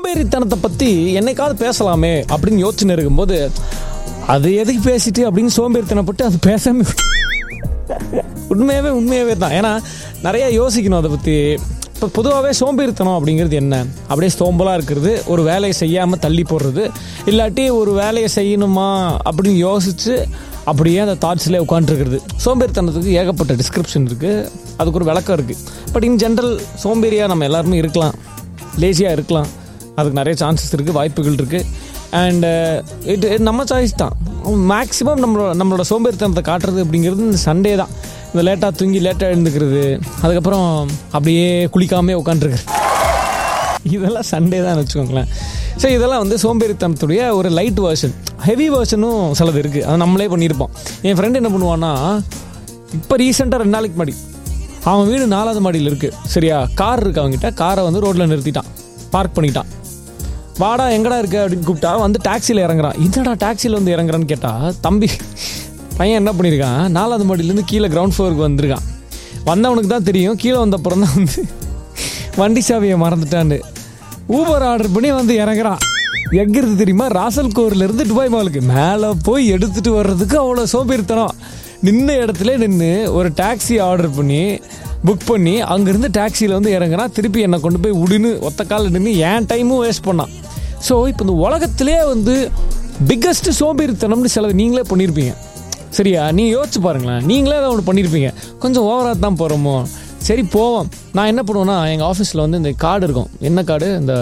சோம்பேறித்தனத்தை பற்றி என்னைக்காவது பேசலாமே அப்படின்னு யோசனை இருக்கும்போது அது எதுக்கு பேசிட்டு அப்படின்னு சோம்பேறித்தனப்பட்டு அது பேசாம உண்மையாகவே உண்மையாகவே தான் ஏன்னா நிறைய யோசிக்கணும் அதை பற்றி இப்போ பொதுவாகவே சோம்பேறித்தனம் அப்படிங்கிறது என்ன அப்படியே சோம்பலாக இருக்கிறது ஒரு வேலையை செய்யாமல் தள்ளி போடுறது இல்லாட்டி ஒரு வேலையை செய்யணுமா அப்படின்னு யோசித்து அப்படியே அந்த தாட்ஸ்லேயே உட்காந்துருக்கிறது சோம்பேறித்தனத்துக்கு ஏகப்பட்ட டிஸ்கிரிப்ஷன் இருக்குது அதுக்கு ஒரு விளக்கம் இருக்குது பட் இன் ஜென்ரல் சோம்பேறியாக நம்ம எல்லாருமே இருக்கலாம் லேசியாக இருக்கலாம் அதுக்கு நிறைய சான்சஸ் இருக்குது வாய்ப்புகள் இருக்குது அண்ட் இது நம்ம சாய்ஸ் தான் மேக்ஸிமம் நம்மளோட நம்மளோட சோம்பேறித்தனத்தை காட்டுறது அப்படிங்கிறது இந்த சண்டே தான் இந்த லேட்டாக தூங்கி லேட்டாக எழுந்துக்கிறது அதுக்கப்புறம் அப்படியே குளிக்காமே உட்காந்துருக்குறது இதெல்லாம் சண்டே தான் வச்சுக்கோங்களேன் ஸோ இதெல்லாம் வந்து சோம்பேறித்தனத்துடைய ஒரு லைட் வெர்ஷன் ஹெவி வெர்ஷனும் சிலது இருக்குது அதை நம்மளே பண்ணியிருப்போம் என் ஃப்ரெண்டு என்ன பண்ணுவான்னா இப்போ ரீசெண்டாக ரெண்டு நாளைக்கு முன்னாடி அவன் வீடு நாலாவது மாடியில் இருக்குது சரியா கார் இருக்கு அவங்ககிட்ட காரை வந்து ரோட்டில் நிறுத்திட்டான் பார்க் பண்ணிட்டான் வாடா எங்கடா இருக்க அப்படின்னு கூப்பிட்டா வந்து டாக்ஸியில் இறங்குறான் என்னடா டாக்ஸியில் வந்து இறங்குறான்னு கேட்டா தம்பி பையன் என்ன பண்ணியிருக்கான் நாலாவது மாடியிலேருந்து கீழே கிரவுண்ட் ஃப்ளோருக்கு வந்திருக்கான் வந்தவனுக்கு தான் தெரியும் கீழே வந்த அப்புறம் தான் வந்து வண்டி சாவியை மறந்துட்டான்னு ஊபர் ஆர்டர் பண்ணி வந்து இறங்குறான் எங்கிறது தெரியுமா ராசல்கோர்ல இருந்து துபாய் மாலுக்கு மேலே போய் எடுத்துட்டு வர்றதுக்கு அவ்வளோ சோம்பேறித்தனம் நின்ன இடத்துல நின்று ஒரு டாக்ஸி ஆர்டர் பண்ணி புக் பண்ணி அங்கேருந்து டாக்ஸியில் வந்து இறங்குனா திருப்பி என்னை கொண்டு போய் உடுன்னு ஒத்த காலில் நின்று என் டைமும் வேஸ்ட் பண்ணான் ஸோ இப்போ இந்த உலகத்திலே வந்து பிக்கஸ்ட் சோம்பேறித்தனம்னு சிலது நீங்களே பண்ணியிருப்பீங்க சரியா நீ யோசிச்சு பாருங்களேன் நீங்களே அதை ஒன்று பண்ணியிருப்பீங்க கொஞ்சம் ஓவராக தான் போகிறோமோ சரி போவோம் நான் என்ன பண்ணுவேன்னா எங்கள் ஆஃபீஸில் வந்து இந்த கார்டு இருக்கும் என்ன கார்டு இந்த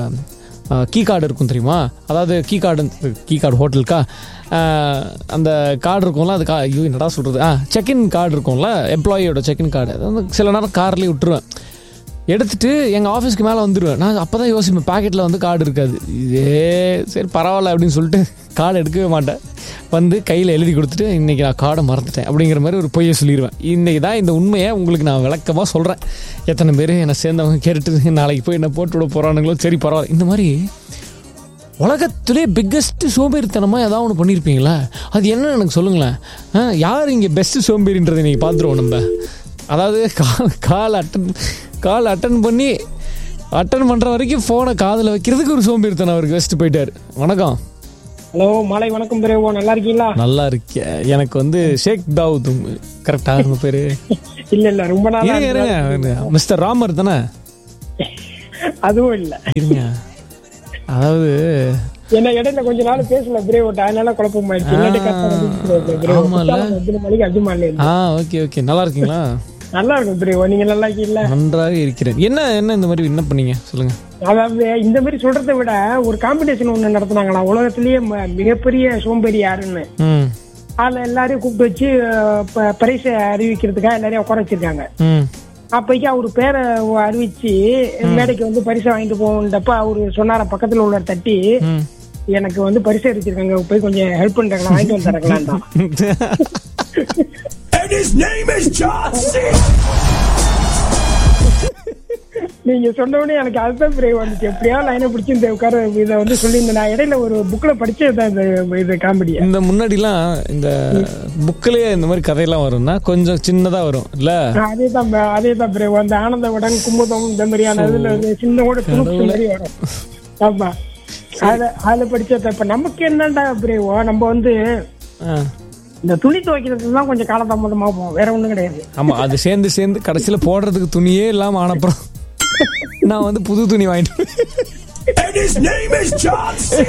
கீ கார்டு இருக்கும் தெரியுமா அதாவது கீ கார்டு கீ கார்டு ஹோட்டலுக்கா அஹ், அந்த கார்டு இருக்கும்ல அது கா ஐயோ என்னடா சொல்கிறது ஆ செக்இன் கார்டு இருக்கும்ல எம்ப்ளாயியோட செக்இன் கார்டு அது வந்து சில நேரம் கார்லேயே விட்டுருவேன் எடுத்துட்டு எங்கள் ஆஃபீஸ்க்கு மேலே வந்துடுவேன் நான் அப்போ தான் யோசிப்பேன் பாக்கெட்டில் வந்து கார்டு இருக்காது இதே சரி பரவாயில்ல அப்படின்னு சொல்லிட்டு கார்டு எடுக்கவே மாட்டேன் வந்து கையில் எழுதி கொடுத்துட்டு இன்றைக்கி நான் கார்டை மறந்துட்டேன் அப்படிங்கிற மாதிரி ஒரு பொய்யை சொல்லிடுவேன் இன்றைக்கி தான் இந்த உண்மையை உங்களுக்கு நான் விளக்கமாக சொல்கிறேன் எத்தனை பேர் என்னை சேர்ந்தவங்க கேட்டுட்டு நாளைக்கு போய் என்ன போட்டு விட போகிறானுங்களோ சரி பரவாயில்ல இந்த மாதிரி உலகத்திலே பிக்கஸ்ட் சோம்பேறித்தனமாக ஏதாவது ஒன்று பண்ணியிருப்பீங்களா அது என்னன்னு எனக்கு சொல்லுங்களேன் ஆ, யார் இங்கே பெஸ்ட்டு சோம்பேறின்றதை நீங்கள் பார்த்துருவோம் நம்ம அதாவது call call attend call attend பண்ணி அட்டன் பண்ணுற வரைக்கும் ஃபோனை காதில் வைக்கிறதுக்கு ஒரு சோம்பேறித்தனம் அவருக்கு வச்சுட்டு போயிட்டார் வணக்கம் ஹலோ மாலை வணக்கம் பிரேவோ நல்லா இருக்கீங்களா நல்லா இருக்கே எனக்கு வந்து ஷேக் தாவூத் கரெக்டாக இருந்த பேர் இல்ல இல்ல ரொம்ப நாளா இருங்க இருங்க மிஸ்டர் ராமர் தானே அதுவும் இல்ல இருங்க அதாவது என்ன இடையில கொஞ்ச நாள் பேசல பிரேவோட்ட அதனால குழப்பமாயிடுச்சு இல்லாட்டி கரெக்டா வந்துச்சு பிரேவோ. ஆமால. குற்றாலம் எத்தனை மணிக்கு அஜுமான்ல இருந்து. ஆ ஓகே ஓகே நல்லா இருக்கீங்களா நல்லா இருக்கும் பிரேவோ நீங்க நல்லா இருக்கீங்களா நன்றாக இருக்கிறேன் என்ன என்ன இந்த மாதிரி என்ன பண்ணீங்க சொல்லுங்க அதாவது இந்த மாதிரி சொல்றதை விட ஒரு காம்படிஷன் ஒண்ணு நடத்துனாங்களா உலகத்திலேயே ம- மிகப்பெரிய சோம்பேறி யாருன்னு ம் அதுல எல்லாரையும் கூப்பிட்டு வச்சு அஹ், ப- பரிசை அறிவிக்கிறதுக்காக எல்லாரையும் உட்கார வச்சிருக்காங்க ம் அப்பைக்கு அவரு பேரை அறிவிச்சு மேடைக்கு வந்து பரிசை வாங்கிட்டு போகன்றப்ப அவரு சொன்னார பக்கத்துல உள்ள தட்டி ம் எனக்கு வந்து பரிசு அடிச்சிருக்காங்க போய் கொஞ்சம் ஹெல்ப் பண்றாங்களா வாங்கிட்டு வந்து தரங்களான்டா And his name is John C. நீங்க சொன்ன உடனே எனக்கு அதுதான் பிரே வந்துச்சு எப்படியா லைனை பிடிச்சி இந்த உட்கார இதை வந்து சொல்லியிருந்தேன் நான் இடையில ஒரு புக்ல படிச்சதுதான் இந்த இது காமெடியா இந்த முன்னாடிலாம் இந்த புக்கிலேயே இந்த மாதிரி கதையெல்லாம் வரும்னா கொஞ்சம் சின்னதாக வரும் இல்லை அதே தான் அதே தான் பிரே அந்த ஆனந்தவுடன் குமுதம் இந்த மாதிரியான இதுல வந்து சின்ன கூட துணுக்கு மாதிரி வரும் ஆமா அத அதுல படிச்சத இப்ப நமக்கு என்னடா பிரேவோ நம்ம வந்து ஆ இந்த துணி துவைக்கிறது தான் கொஞ்சம் காலதாமதமா போகும் வேற ஒண்ணும் கிடையாது ஆமாம் அது சேர்ந்து சேர்ந்து கடைசியில் போடுறதுக்கு துணியே இல்லாமல் ஆனப்புறம் நான் வந்து புது துணி வாங்கிட்டு And his name is John C.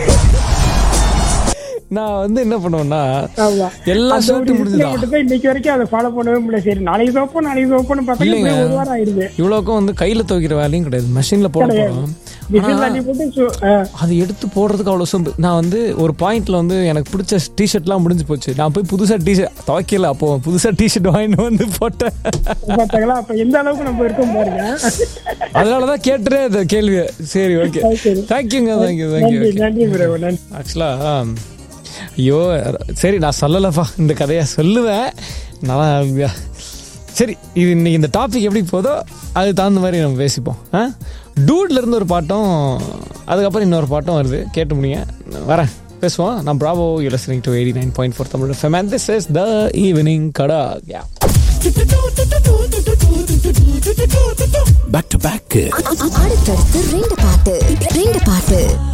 நான் வந்து என்ன பண்ணுவேன்னா ஆமா எல்லா அந்த ஒரு ஷர்ட்டும் இதுல முடிஞ்சுதான் மட்டும்தான் இன்னைக்கு வரைக்கும் அதை ஃபாலோ பண்ணவே முடியல சரி நாளைக்கு சோப்போம் நாளைக்கு சோப்போன்னு பார்த்தா இல்லைங்க. இப்படியே ஒரு வாரம் ஆயிடுது இவ்வளோக்கும் வந்து கையில் துவைக்கிற வேலையும் கிடையாது மெஷினில் போட போகிறோம் மிஷின் தண்ணி போட்டு சு- ஆ, அது எடுத்து போடுறதுக்கு அவ்வளோ சொம்பு நான் வந்து ஒரு பாயிண்ட்ல வந்து எனக்கு பிடிச்ச டிஷர்ட்லாம் முடிஞ்சு போச்சு நான் போய் புதுசாக டிஷர்ட் துவைக்கல அப்போ புதுசாக டிஷர்ட் வாங்கிட்டு வந்து போட்டேன் பார்த்தாங்களா அப்ப எந்த அளவுக்கு நம்ம இருக்கோம் பாருங்க அதனால தான் கேட்டுறே இந்த கேள்வியை சரி ஓகே சரி. தேங்க்யூங்க தேங்க்யூ தேங்க்யூ நன்றி நன்றி பிரபு நன்றி ஆக்சுவலாக ஐயோ சரி நான் சொல்லலப்பா இந்த கதையை சொல்லுவேன் நல்லா இல்லையா சரி இது இன்னைக்கு இந்த டாபிக் எப்படி போதோ அதுக்கு தகுந்த மாதிரி நம்ம பேசிப்போம் ஆ டூட்ல இருந்து ஒரு பாட்டும் அதுக்கப்புறம் இன்னொரு பாட்டும் வருது கேட்டு முடியுங்க வரேன் பேசுவோம் நான் Bravo you listening to eighty nine point four Tamil FM and this is the evening கடா யா Back to back. அடுத்தடுத்து ரெண்டு பாட்டு ரெண்டு பாட்டு